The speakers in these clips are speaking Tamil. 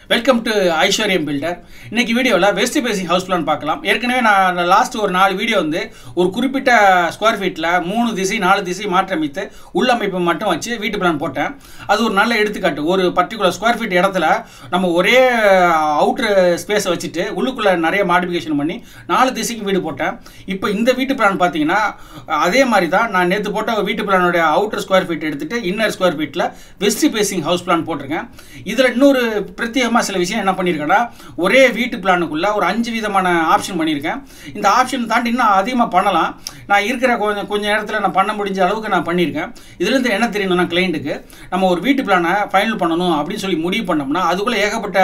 வெல்கம் டு ஐஸ்வர்யம் பில்டர் இன்னைக்கு வீடியோவில் வெஸ்ட் பேசிங் ஹவுஸ் பிளான் பார்க்கலாம் ஏற்கனவே நான் லாஸ்ட் ஒரு நாலு வீடியோ வந்து ஒரு குறிப்பிட்ட ஸ்கொயர் ஃபீட்டில் மூணு திசை நாலு திசை மாற்றமைத்து உள்ளமைப்பு மட்டும் வச்சு வீட்டு பிளான் போட்டேன் அது ஒரு நல்ல எடுத்துக்காட்டு ஒரு பர்டிகுலர் ஸ்கொயர் ஃபீட் இடத்துல நம்ம ஒரே அவுட்ரு ஸ்பேஸை வச்சுட்டு உள்ளுக்குள்ளே நிறைய மாடிஃபிகேஷன் பண்ணி நாலு திசைக்கு வீடு போட்டேன் இப்போ இந்த வீட்டு பிளான் பார்த்தீங்கன்னா அதே மாதிரி தான் நான் நேற்று போட்ட வீட்டு பிளானுடைய அவுட்டர் ஸ்கொயர் ஃபீட் எடுத்துட்டு இன்னர் ஸ்கொயர் ஃபீட்டில் வெஸ்ட் பேசிங் ஹவுஸ் பிளான் போட்டிருக்கேன் இதில் இன்னொரு பிரத்யேகமாக சில விஷயம் என்ன பண்ணியிருக்கேன்னா ஒரே வீட்டு பிளானுக்குள்ள ஒரு அஞ்சு விதமான ஆப்ஷன் பண்ணியிருக்கேன் இந்த ஆப்ஷன் தாண்டி இன்னும் அதிகமாக பண்ணலாம் நான் இருக்கிற கொஞ்சம் கொஞ்சம் நேரத்தில் நான் பண்ண முடிஞ்ச அளவுக்கு நான் பண்ணியிருக்கேன் இதுலேருந்து என்ன தெரியணும்னா கிளைண்ட்டுக்கு நம்ம ஒரு வீட்டு பிளானை ஃபைனல் பண்ணணும் அப்படின்னு சொல்லி முடிவு பண்ணோம்னா அதுக்குள்ளே ஏகப்பட்ட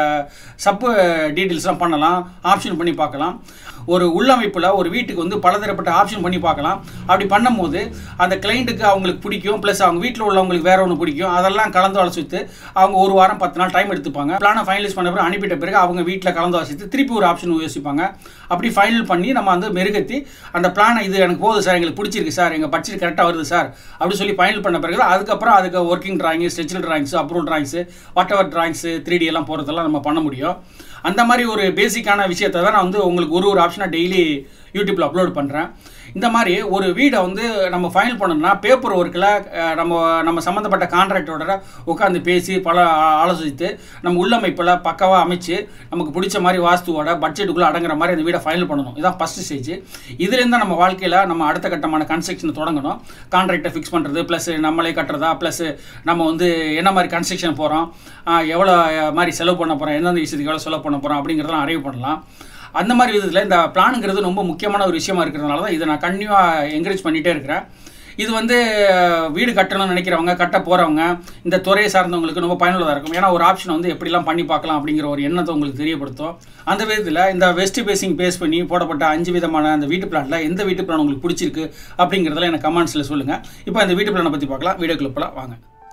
சப்பு டீட்டெயில்ஸ்லாம் பண்ணலாம் ஆப்ஷன் பண்ணி பார்க்கலாம் ஒரு உள்ளமைப்பில் ஒரு வீட்டுக்கு வந்து பலதரப்பட்ட ஆப்ஷன் பண்ணி பார்க்கலாம் அப்படி பண்ணும்போது அந்த கிளைண்ட்டுக்கு அவங்களுக்கு பிடிக்கும் ப்ளஸ் அவங்க வீட்டில் உள்ளவங்களுக்கு வேற ஒன்று பிடிக்கும் அதெல்லாம் கலந்து ஆலோசித்து அவங்க ஒரு வாரம் பத்து நாள் டைம் எடுத்துப்பாங்க பிளானை ஃபைனலைஸ் பண்ண பிறகு அனுப்பிட்ட பிறகு அவங்க வீட்டில் கலந்து ஆலோசித்து திருப்பி ஒரு ஆப்ஷன் யோசிப்பாங்க அப்படி ஃபைனல் பண்ணி நம்ம வந்து மெருகத்தி அந்த பிளானை இது எனக்கு போகுது சார் எங்களுக்கு பிடிச்சிருக்கு சார் எங்கள் பட்ஜெட் கரெக்டாக வருது சார் அப்படின்னு சொல்லி ஃபைனல் பண்ண பிறகு அதுக்கப்புறம் அதுக்கு working drawing structural drawings approval drawings whatever எவர் டிராயிங்ஸு த்ரீ டி எல்லாம் போகிறதெல்லாம் நம்ம பண்ண முடியும் அந்த மாதிரி ஒரு பேசிக்கான விஷயத்தை தான் நான் வந்து உங்களுக்கு ஒரு ஒரு ஆப்ஷனாக டெய்லி யூடியூப்பில் அப்லோட் பண்ணுறேன் இந்த மாதிரி ஒரு வீடை வந்து நம்ம ஃபைனல் பண்ணணும்னா பேப்பர் ஒர்க்கில் நம்ம நம்ம சம்மந்தப்பட்ட கான்ட்ராக்டரோட உட்காந்து பேசி பல ஆலோசித்து நம்ம உள்ளமைப்பில் பக்கவாக அமைச்சு நமக்கு பிடிச்ச மாதிரி வாஸ்துவோட பட்ஜெட்டுக்குள்ளே அடங்குற மாதிரி அந்த வீடை ஃபைனல் பண்ணணும் இதுதான் ஃபஸ்ட்டு ஸ்டேஜ் இதுலேருந்து நம்ம வாழ்க்கையில் நம்ம அடுத்த கட்டமான கன்ஸ்ட்ரக்ஷனை தொடங்கணும் கான்ட்ராக்டை ஃபிக்ஸ் பண்ணுறது ப்ளஸ் நம்மளே கட்டுறதா ப்ளஸ் நம்ம வந்து என்ன மாதிரி கன்ஸ்ட்ரக்ஷன் போகிறோம் எவ்வளோ மாதிரி செலவு பண்ண போகிறோம் எந்தெந்த விஷயத்துக்கு எவ்வளோ செலவு பண்ண போகிறோம் அப்படிங்கிறதெல்லாம் அறிவு பண்ணலாம் அந்த மாதிரி விதத்தில் இந்த பிளானுங்கிறது ரொம்ப முக்கியமான ஒரு விஷயமா இருக்கிறதுனால தான் இதை நான் கண்டினியூவாக என்கரேஜ் பண்ணிகிட்டே இருக்கிறேன் இது வந்து வீடு கட்டணும்னு நினைக்கிறவங்க கட்ட போகிறவங்க இந்த துறையை சார்ந்தவங்களுக்கு ரொம்ப பயனுள்ளதாக இருக்கும் ஏன்னா ஒரு ஆப்ஷன் வந்து எப்படிலாம் பண்ணி பார்க்கலாம் அப்படிங்கிற ஒரு எண்ணத்தை உங்களுக்கு தெரியப்படுத்தும் அந்த விதத்தில் இந்த வெஸ்ட் பேசிங் பேஸ் பண்ணி போடப்பட்ட அஞ்சு விதமான அந்த வீட்டு பிளானில் எந்த வீட்டு பிளான் உங்களுக்கு பிடிச்சிருக்கு அப்படிங்கிறதுல எனக்கு கமெண்ட்ஸில் சொல்லுங்கள் இப்போ இந்த வீட்டு பிளானை பற்றி பார்க்கலாம் வீடியோ கிளிப்பில் வாங்க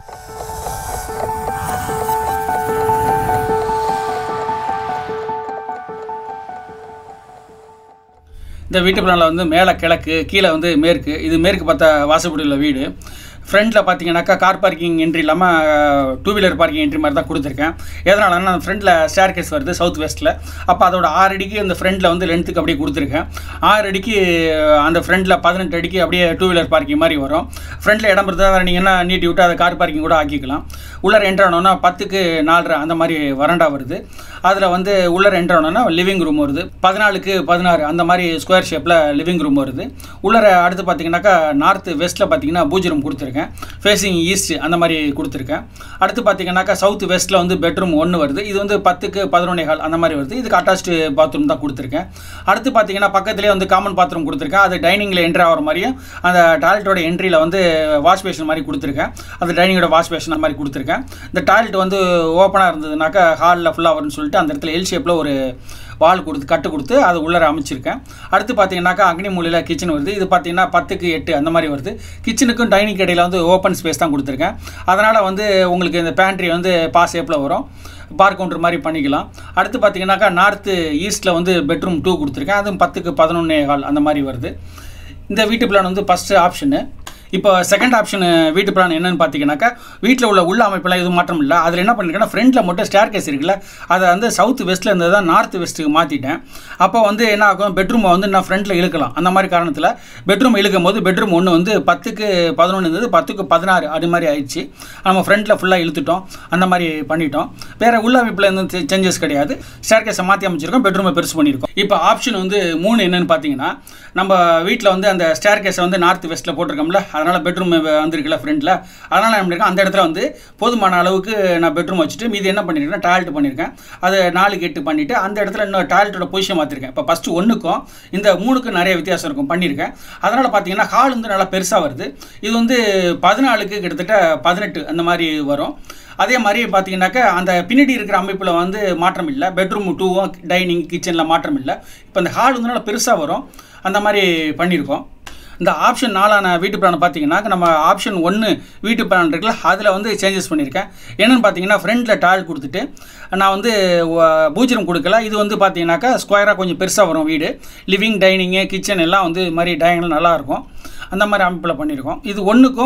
இந்த வீட்டு பிளானில் வந்து மேலே கிழக்கு கீழே வந்து மேற்கு இது மேற்கு பார்த்த வாசப்படி உள்ள வீடு ஃப்ரண்ட்டில் பார்த்தீங்கன்னாக்கா கார் பார்க்கிங் என்ட்ரி இல்லாமல் டூ வீலர் பார்க்கிங் என்ட்ரி மாதிரி தான் கொடுத்துருக்கேன் எதனாலன்னா ஃப்ரண்ட்டில் ஸ்டேர் கேஸ் வருது சவுத் வெஸ்ட்டில் அப்போ அதோட ஆறு அடிக்கு அந்த ஃப்ரண்ட்டில் வந்து லென்த்துக்கு அப்படியே கொடுத்துருக்கேன் ஆறு அடிக்கு அந்த ஃப்ரண்ட்டில் பதினெட்டு அடிக்கு அப்படியே டூ வீலர் பார்க்கிங் மாதிரி வரும் ஃப்ரண்ட்டில் இடம் இருந்தால் நீங்கள் என்ன நீட்டி விட்டு அதை கார் பார்க்கிங் கூட ஆக்கிக்கலாம் உள்ளார என்ட்ரு ஆனோன்னா பத்துக்கு நாலரை அந்த மாதிரி வறண்டா வருது அதில் வந்து உள்ளார என்ட்ரு ஆனோன்னா லிவிங் ரூம் வருது பதினாலுக்கு பதினாறு அந்த மாதிரி ஸ்கொயர் ஷேப்பில் லிவிங் ரூம் வருது உள்ளார அடுத்து பார்த்தீங்கன்னாக்கா நார்த்து வெஸ்ட்டில் பார்த்தீங்கன்னா பூஜ் ரூம் கொடுத்துருக்கேன் ஃபேஸிங் ஈஸ்ட் அந்த மாதிரி கொடுத்துருக்கேன் அடுத்து பார்த்தீங்கன்னாக்கா சவுத் வெஸ்ட்டில் வந்து பெட்ரூம் ஒன்று வருது இது வந்து பத்துக்கு பதினொன்னே ஹால் அந்த மாதிரி வருது இதுக்கு அட்டாச்டு பாத்ரூம் தான் கொடுத்துருக்கேன் அடுத்து பார்த்தீங்கன்னா பக்கத்துலேயே வந்து காமன் பாத்ரூம் கொடுத்துருக்கேன் அது டைனிங்கில் என்ட்ரி ஆகிற மாதிரியும் அந்த டாய்லெட்டோட என்ட்ரியில் வந்து வாஷ் பேஷன் மாதிரி கொடுத்துருக்கேன் அந்த டைனிங்கோட வாஷ் பேஷன் அந்த மாதிரி கொடுத்துருக்கேன் இந்த டாய்லெட் வந்து ஓப்பனாக இருந்ததுனாக்கா ஹாலில் ஃபுல்லாக வரும்னு சொல்லிட்டு அந்த இடத்துல எல் ஷேப்பில் ஒரு வால் கொடுத்து கட்டு கொடுத்து அது உள்ளார அமைச்சிருக்கேன் அடுத்து பார்த்தீங்கன்னாக்கா அக்னி மூலையில் கிச்சன் வருது இது பார்த்தீங்கன்னா பத்துக்கு எட்டு அந்த மாதிரி வருது கிச்சனுக்கும் டைனிங் இடையில் வந்து ஓப்பன் ஸ்பேஸ் தான் கொடுத்துருக்கேன் அதனால் வந்து உங்களுக்கு இந்த பேண்ட்ரி வந்து பாஸ் ஷேப்பில் வரும் பார் கவுண்டர் மாதிரி பண்ணிக்கலாம் அடுத்து பார்த்தீங்கன்னாக்கா நார்த்து ஈஸ்ட்டில் வந்து பெட்ரூம் டூ கொடுத்துருக்கேன் அதுவும் பத்துக்கு பதினொன்னே ஹால் அந்த மாதிரி வருது இந்த வீட்டு பிளான் வந்து ஃபஸ்ட்டு ஆப்ஷனு இப்போ செகண்ட் ஆப்ஷன் வீட்டு பிளான் என்னன்னு பார்த்தீங்கன்னாக்கா வீட்டில் உள்ள உள்ள அமைப்பெல்லாம் எதுவும் மாற்றம் இல்லை அதில் என்ன பண்ணியிருக்கேன்னா ஃப்ரண்ட்டில் மட்டும் ஸ்டேர் கேஸ் இருக்குல்ல அதை வந்து சவுத் வெஸ்ட்டில் இருந்தது தான் நார்த் வெஸ்ட்டுக்கு மாற்றிட்டேன் அப்போ வந்து என்ன ஆகும் பெட்ரூமை வந்து நான் ஃப்ரண்ட்டில் இழுக்கலாம் அந்த மாதிரி காரணத்தில் பெட்ரூம் இழுக்கும் போது பெட்ரூம் ஒன்று வந்து பத்துக்கு பதினொன்று இருந்தது பத்துக்கு பதினாறு அது மாதிரி ஆயிடுச்சு நம்ம ஃப்ரண்ட்டில் ஃபுல்லாக இழுத்துட்டோம் அந்த மாதிரி பண்ணிட்டோம் வேறு உள்ள அமைப்பில் எந்த சேஞ்சஸ் கிடையாது ஸ்டேர் கேஸை மாற்றி அமைச்சிருக்கோம் பெட்ரூமை பெருசு பண்ணியிருக்கோம் இப்போ ஆப்ஷன் வந்து மூணு என்னென்னு பார்த்தீங்கன்னா நம்ம வீட்டில் வந்து அந்த ஸ்டேர் கேஸை வந்து நார்த் வெஸ்ட்டில் போட்டிருக்கோம்ல அதனால் பெட்ரூம் வந்திருக்குல்ல ஃப்ரண்ட்டில் அதனால் என்ன பண்ணியிருக்கேன் அந்த இடத்துல வந்து போதுமான அளவுக்கு நான் பெட்ரூம் வச்சுட்டு மீது என்ன பண்ணியிருக்கேன் டாய்லெட் பண்ணியிருக்கேன் அது நாலுக்கு எட்டு பண்ணிவிட்டு அந்த இடத்துல இன்னும் டாய்லெட்டோட பொசிஷன் மாற்றிருக்கேன் இப்போ ஃபஸ்ட்டு ஒன்றுக்கும் இந்த மூணுக்கும் நிறைய வித்தியாசம் இருக்கும் பண்ணியிருக்கேன் அதனால் பார்த்தீங்கன்னா ஹால் வந்து நல்லா பெருசாக வருது இது வந்து பதினாலுக்கு கிட்டத்தட்ட பதினெட்டு அந்த மாதிரி வரும் அதே மாதிரி பார்த்தீங்கன்னாக்கா அந்த பின்னாடி இருக்கிற அமைப்பில் வந்து மாற்றம் இல்லை பெட்ரூம் டூவும் டைனிங் கிச்சனில் மாற்றம் இல்லை இப்போ இந்த ஹால் வந்து நல்லா பெருசாக வரும் அந்த மாதிரி பண்ணியிருக்கோம் இந்த ஆப்ஷன் நாலான வீட்டு பிளான் பார்த்தீங்கன்னா நம்ம ஆப்ஷன் ஒன்று வீட்டு பிளான் இருக்குல்ல அதில் வந்து சேஞ்சஸ் பண்ணியிருக்கேன் என்னென்னு பார்த்தீங்கன்னா ஃப்ரண்டில் டாய்லெட் கொடுத்துட்டு நான் வந்து பூஜ்ரம் கொடுக்கல இது வந்து பார்த்தீங்கன்னாக்கா ஸ்கொயராக கொஞ்சம் பெருசாக வரும் வீடு லிவிங் டைனிங்கு கிச்சன் எல்லாம் வந்து இது மாதிரி டயங்கல் நல்லாயிருக்கும் அந்த மாதிரி அமைப்பில் பண்ணியிருக்கோம் இது ஒன்றுக்கும்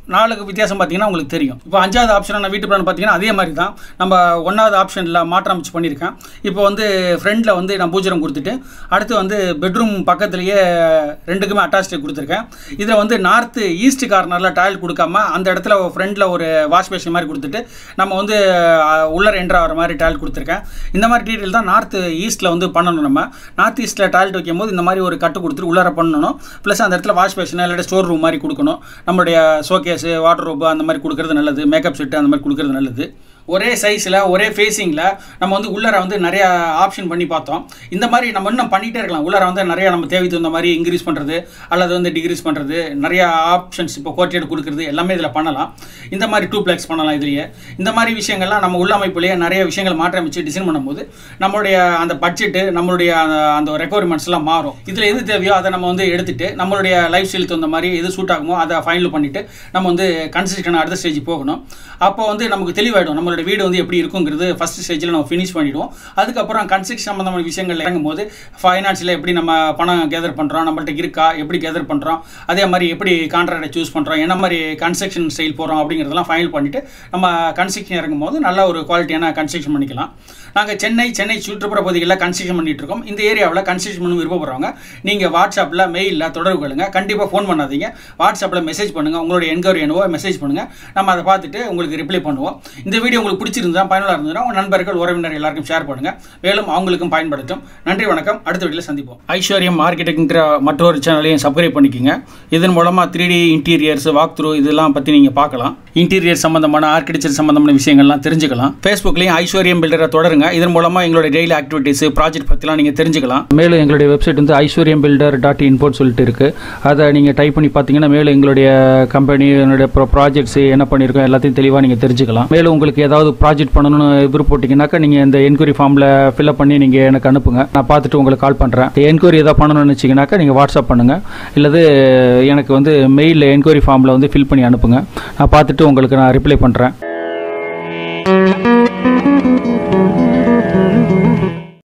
நாலுக்கு வித்தியாசம் பார்த்தீங்கன்னா உங்களுக்கு தெரியும் இப்போ அஞ்சாவது ஆப்ஷனான வீட்டு பிளான் பார்த்தீங்கன்னா அதே மாதிரி தான் நம்ம ஒன்றாவது ஆப்ஷனில் மாற்றம் அமைச்சு பண்ணியிருக்கேன் இப்போ வந்து ஃப்ரண்டில் வந்து நான் பூஜரம் கொடுத்துட்டு அடுத்து வந்து பெட்ரூம் பக்கத்துலேயே ரெண்டுக்குமே அட்டாச்சு கொடுத்துருக்கேன் இதில் வந்து நார்த்து ஈஸ்ட் கார்னரில் டாய்லெட் கொடுக்காம அந்த இடத்துல ஃப்ரண்டில் ஒரு வாஷ் பேஷன் மாதிரி கொடுத்துட்டு நம்ம வந்து அஹ், உள்ளர என்ட்ரு ஆகிற மாதிரி டாய்லெட் கொடுத்துருக்கேன் இந்த மாதிரி டீட்டெயில் தான் நார்த் ஈஸ்ட்டில் வந்து பண்ணணும் நம்ம நார்த் ஈஸ்ட்டில் டாய்லெட் வைக்கும் போது இந்த மாதிரி ஒரு கட்டு கொடுத்துட்டு உள்ளர பண்ணணும் ப்ளஸ் அந்த இடத்துல வாஷ் பேஷன் இல்லாட்டி ஸ்டோர் ரூம் மாதிரி கொடுக்கணும் நம்மளுடைய ஷோகேஸு வாட்டர் ரூபு அந்த மாதிரி கொடுக்கறது நல்லது மேக்கப் செட்டு அந்த மாதிரி கொடுக்கறது நல்லது ஒரே சைஸில் ஒரே ஃபேஸிங்கில் நம்ம வந்து உள்ளர வந்து நிறையா ஆப்ஷன் பண்ணி பார்த்தோம் இந்த மாதிரி நம்ம இன்னும் பண்ணிகிட்டே இருக்கலாம் உள்ளர வந்து நிறையா நம்ம தேவைக்கு தகுந்த மாதிரி இன்க்ரீஸ் பண்ணுறது அல்லது வந்து டிக்ரீஸ் பண்ணுறது நிறையா ஆப்ஷன்ஸ் இப்போ கோர்ட்டியட் கொடுக்குறது எல்லாமே இதில் பண்ணலாம் இந்த மாதிரி டூ பிளக்ஸ் பண்ணலாம் இதுலேயே இந்த மாதிரி விஷயங்கள்லாம் நம்ம உள்ளமைப்புலேயே நிறைய விஷயங்கள் மாற்றமைச்சு டிசைன் பண்ணும்போது நம்மளுடைய அந்த பட்ஜெட்டு நம்மளுடைய அந்த- அந்த ரெக்குவயர்மெண்ட்ஸ்லாம் மாறும் இதில் எது தேவையோ அதை நம்ம வந்து எடுத்துட்டு நம்மளுடைய லைஃப் ஸ்டைல் தகுந்த மாதிரி எது சூட் ஆகுமோ அதை ஃபைனல் பண்ணிவிட்டு நம்ம வந்து கன்ஸ்ட்ரக்ஷன் அடுத்த ஸ்டேஜ் போகணும் அப்போ வந்து நமக்கு தெளிவாயிடும் நம்மளோட வீடு வந்து எப்படி இருக்குங்கிறது ஃபர்ஸ்ட் ஸ்டேஜில் நம்ம ஃபினிஷ் பண்ணிடுவோம் அதுக்கப்புறம் கன்ஸ்ட்ரக்ஷன் சம்மந்தமான விஷயங்கள் இறங்கும் போது ஃபைனான்ஸில் எப்படி நம்ம பணம் கேதர் பண்ணுறோம் நம்மள்ட்ட இருக்கா எப்படி கேதர் பண்ணுறோம் அதே மாதிரி எப்படி கான்ட்ராக்டை சூஸ் பண்ணுறோம் என்ன மாதிரி கன்ஸ்ட்ரக்ஷன் ஸ்டைல் போகிறோம் அப்படிங்கிறதெல்லாம் ஃபைனல் பண்ணிவிட்டு நம்ம கன்ஸ்ட்ரக்ஷன் இறங்கும் போது நல்ல ஒரு குவாலிட்டியான கன்ஸ்ட்ரக்ஷன் பண்ணிக்கலாம் நாங்கள் சென்னை சென்னை சுற்றுப்புற பகுதிகளில் கன்ஸ்ட்ரக்ஷன் பண்ணிட்டு இருக்கோம் இந்த ஏரியாவில் கன்ஸ்ட்ரக்ஷன் பண்ண விருப்பப்படுறவங்க நீங்கள் வாட்ஸ்அப்பில் மெயிலில் தொடர்பு கொள்ளுங்க கண்டிப்பாக ஃபோன் பண்ணாதீங்க வாட்ஸ்அப்பில் மெசேஜ் பண்ணுங்கள் உங்களுடைய என்கொயரி என்னவோ மெசேஜ் பண்ணுங்கள் நம்ம அதை பார்த்துட்டு உங்களுக்கு ரிப்ளை பண்ணுவோம் இந்த வீடியோ உங்களுக்கு பிடிச்சிருந்தா பயனுள்ள இருந்ததுன்னா உங்கள் நண்பர்கள் உறவினர் எல்லாருக்கும் ஷேர் பண்ணுங்கள் மேலும் அவங்களுக்கும் பயன்படுத்தும் நன்றி வணக்கம் அடுத்த வீடியோவில் சந்திப்போம் ஐஸ்வர்யம் மார்க்கெட்டிங்கிற மற்றொரு சேனலையும் சப்ஸ்கிரைப் பண்ணிக்கோங்க இதன் மூலமாக three D interiors walk through இதெல்லாம் பற்றி நீங்கள் பார்க்கலாம் இன்டீரியர் சம்பந்தமான ஆர்கிடெக்சர் சம்பந்தமான விஷயங்கள்லாம் தெரிஞ்சுக்கலாம் ஃபேஸ்புக்லேயும் ஐஸ்வர்யம் பில்டரை தொடருங்க இதன் மூலமாக எங்களுடைய டெய்லி ஆக்டிவிட்டீஸ் ப்ராஜெக்ட் பற்றிலாம் நீங்கள் தெரிஞ்சுக்கலாம் மேலும் எங்களுடைய வெப்சைட் வந்து ஐஸ்வர்யம் பில்டர் டாட் இன்போர்ட் சொல்லிட்டு இருக்குது அதை நீங்கள் டைப் பண்ணி பார்த்தீங்கன்னா மேலும் எங்களுடைய கம்பெனி என்னுடைய ப்ரோ ப்ராஜெக்ட்ஸ் என்ன பண்ணியிருக்கோம் எல்லாத்தையும் தெளிவாக நீங்கள் தெரிஞ்சுக்கலாம் மேலும் உங்களுக்கு ஏதாவது ப்ராஜெக்ட் பண்ணணும்னு விருப்பப்பட்டீங்கன்னாக்கா நீங்கள் இந்த என்கொயரி ஃபார்மில் ஃபில்அப் பண்ணி நீங்கள் எனக்கு அனுப்புங்க நான் பார்த்துட்டு உங்களுக்கு கால் பண்ணுறேன் என்கொயரி எதாவது பண்ணணும்னு நினச்சிங்கனாக்கா நீங்கள் வாட்ஸ்அப் பண்ணுங்கள் இல்லது எனக்கு வந்து மெயிலில் என்கொயரி ஃபார்மில் வந்து ஃபில் பண்ணி அனுப்புங்க நான் பார்த்துட்டு உங்களுக்கு நான் ரிப்ளை பண்ணுறேன்